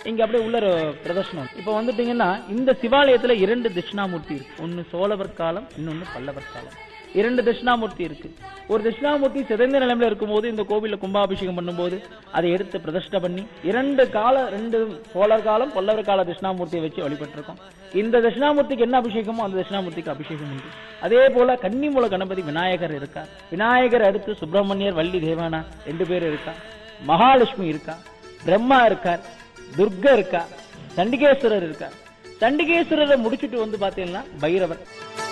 இங்க அப்படியே உள்ள ஒரு பிரதர்ஷனம் இப்ப வந்துட்டீங்கன்னா இந்த சிவாலயத்துல இரண்டு தட்சிணாமூர்த்தி இருக்கு ஒன்னு சோழவர் காலம் இன்னொன்னு பல்லவர் காலம் இரண்டு தட்சிணாமூர்த்தி இருக்கு ஒரு தட்சிணாமூர்த்தி சிதைந்த நிலைமையில இருக்கும்போது இந்த கோவில்ல கும்பாபிஷேகம் பண்ணும்போது அதை எடுத்து பிரதிஷ்டை பண்ணி இரண்டு கால ரெண்டு சோழர் காலம் பல்லவர் கால தட்சிணாமூர்த்தியை வச்சு வழிபட்டிருக்கோம் இந்த தட்சிணாமூர்த்திக்கு என்ன அபிஷேகமோ அந்த தட்சிணாமூர்த்திக்கு அபிஷேகம் உண்டு அதே போல கன்னிமூல கணபதி விநாயகர் இருக்கார் விநாயகர் அடுத்து சுப்பிரமணியர் வள்ளி தேவானா ரெண்டு பேர் இருக்கா மகாலட்சுமி இருக்கா பிரம்மா இருக்கார் துர்கா இருக்கா சண்டிகேஸ்வரர் இருக்கார் சண்டிகேஸ்வரரை முடிச்சிட்டு வந்து பாத்தீங்கன்னா பைரவர்